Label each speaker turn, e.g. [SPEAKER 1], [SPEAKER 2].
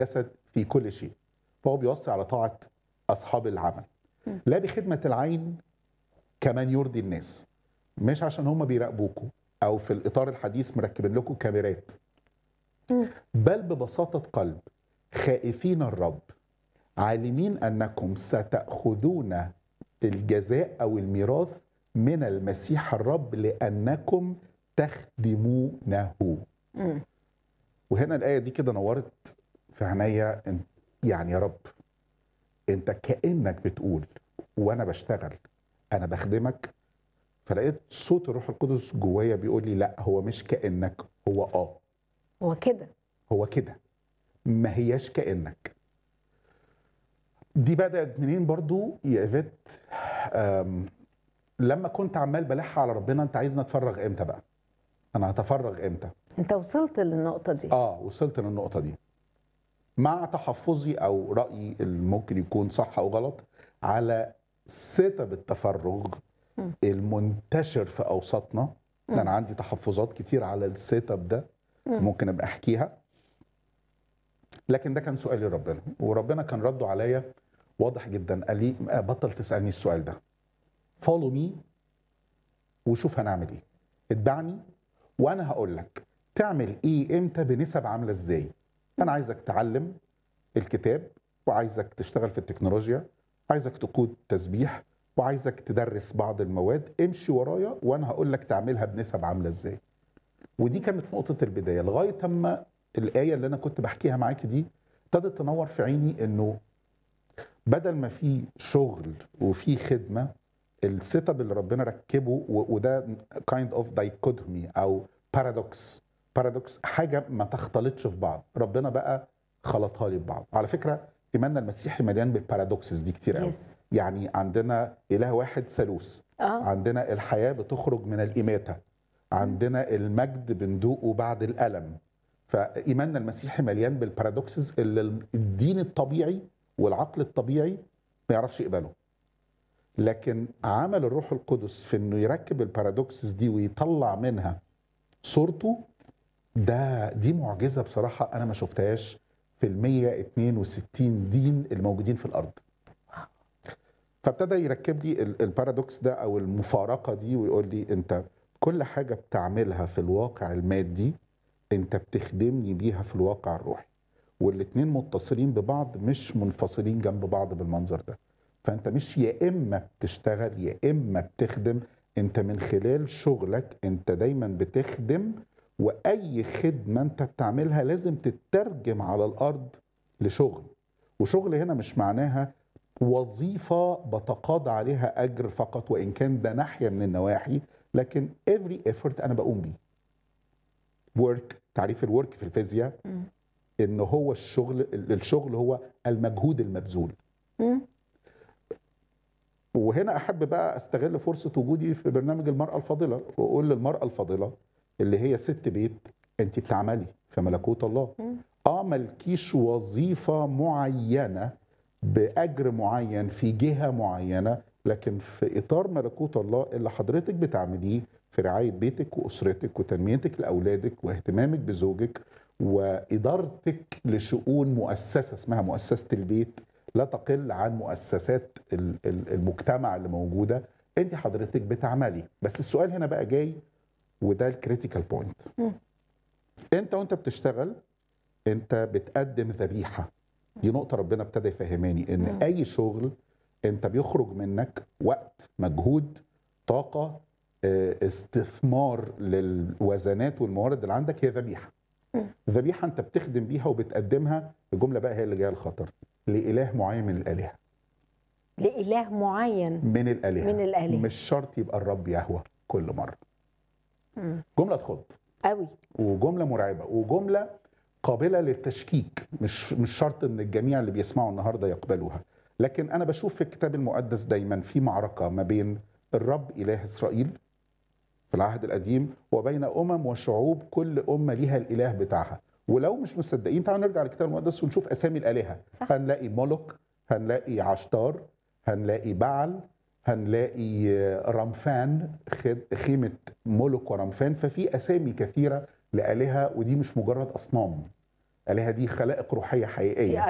[SPEAKER 1] جسد في كل شيء فهو بيوصي على طاعة أصحاب العمل لا بخدمة العين كمان يرضي الناس مش عشان هم بيراقبوكوا أو في الإطار الحديث مركبين لكم كاميرات بل ببساطة قلب خائفين الرب عالمين أنكم ستأخذون الجزاء أو الميراث من المسيح الرب لأنكم تخدمونه وهنا الآية دي كده نورت في عينيا إن- يعني يا رب أنت كأنك بتقول وأنا بشتغل أنا بخدمك فلقيت صوت الروح القدس جوايا بيقول لي لا هو مش كأنك هو آه
[SPEAKER 2] هو كده
[SPEAKER 1] هو كده ما هياش كأنك دي بدأت منين برضو يا إيفيت أم، لما كنت عمال بلح على ربنا انت عايزني اتفرغ امتى بقى انا هتفرغ امتى
[SPEAKER 2] انت وصلت للنقطه دي
[SPEAKER 1] اه وصلت للنقطه دي مع تحفظي او رايي اللي ممكن يكون صح او غلط على سبب التفرغ المنتشر في اوساطنا ده انا عندي تحفظات كتير على السيت اب ده ممكن ابقى احكيها لكن ده كان سؤالي لربنا وربنا كان رده عليا واضح جدا قال لي آه، بطل تسالني السؤال ده فولو مي وشوف هنعمل ايه اتبعني وانا هقول لك تعمل ايه امتى بنسب عامله ازاي انا عايزك تعلم الكتاب وعايزك تشتغل في التكنولوجيا عايزك تقود تسبيح وعايزك تدرس بعض المواد امشي ورايا وانا هقول لك تعملها بنسب عامله ازاي ودي كانت نقطه البدايه لغايه اما الايه اللي انا كنت بحكيها معاكي دي ابتدت تنور في عيني انه بدل ما في شغل وفي خدمه السيت اب اللي ربنا ركبه و- وده كايند اوف دايكوتومي او بارادوكس بارادوكس حاجه ما تختلطش في بعض ربنا بقى خلطها لي ببعض على فكره ايماننا المسيحي مليان بالبارادوكسز دي كتير قوي
[SPEAKER 2] Yes.
[SPEAKER 1] يعني عندنا اله واحد ثالوث
[SPEAKER 2] اه
[SPEAKER 1] عندنا الحياه بتخرج من الاماته عندنا المجد بندوقه بعد الالم فايماننا المسيحي مليان بالبارادوكسز اللي الدين الطبيعي والعقل الطبيعي ما يعرفش يقبله لكن عمل الروح القدس في انه يركب البارادوكسز دي ويطلع منها صورته ده دي معجزه بصراحه انا ما شفتهاش في ال 162 دين الموجودين في الارض فابتدى يركب لي ال- البارادوكس ده او المفارقه دي ويقول لي انت كل حاجه بتعملها في الواقع المادي انت بتخدمني بيها في الواقع الروحي والاتنين متصلين ببعض مش منفصلين جنب بعض بالمنظر ده فانت مش يا اما بتشتغل يا اما بتخدم انت من خلال شغلك انت دايما بتخدم واي خدمه انت بتعملها لازم تترجم على الارض لشغل وشغل هنا مش معناها وظيفه بتقاضى عليها اجر فقط وان كان ده ناحيه من النواحي لكن every effort انا بقوم بيه work تعريف الورك في الفيزياء ان هو الشغل الشغل هو المجهود المبذول
[SPEAKER 2] مم.
[SPEAKER 1] وهنا احب بقى استغل فرصه وجودي في برنامج المراه الفاضله واقول للمراه الفاضله اللي هي ست بيت انت بتعملي في ملكوت الله اه ملكيش وظيفه معينه باجر معين في جهه معينه لكن في اطار ملكوت الله اللي حضرتك بتعمليه في رعايه بيتك واسرتك وتنميتك لاولادك واهتمامك بزوجك وادارتك لشؤون مؤسسه اسمها مؤسسه البيت لا تقل عن مؤسسات ال- ال- المجتمع اللي موجوده انت حضرتك بتعملي بس السؤال هنا بقى جاي وده الكريتيكال بوينت انت وانت بتشتغل انت بتقدم ذبيحه دي نقطه ربنا ابتدى يفهماني ان اي شغل انت بيخرج منك وقت مجهود طاقه آه، استثمار للوزنات والموارد اللي عندك هي ذبيحه ذبيحه انت بتخدم بيها وبتقدمها الجمله بقى هي اللي جايه الخطر لاله معين من الالهه
[SPEAKER 2] لاله معين
[SPEAKER 1] من الالهه
[SPEAKER 2] من الآلهة.
[SPEAKER 1] مش شرط يبقى الرب يهوى كل مره جمله تخض
[SPEAKER 2] قوي
[SPEAKER 1] وجمله مرعبه وجمله قابله للتشكيك مش مش شرط ان الجميع اللي بيسمعوا النهارده يقبلوها لكن انا بشوف في الكتاب المقدس دايما في معركه ما بين الرب اله اسرائيل في العهد القديم وبين امم وشعوب كل امه ليها الاله بتاعها ولو مش مصدقين تعالوا نرجع للكتاب المقدس ونشوف اسامي الالهه
[SPEAKER 2] صح.
[SPEAKER 1] هنلاقي مولك هنلاقي عشتار هنلاقي بعل هنلاقي رمفان خد- خيمه مولك ورمفان ففي اسامي كثيره لالهه ودي مش مجرد اصنام الآلهة دي خلائق روحية حقيقية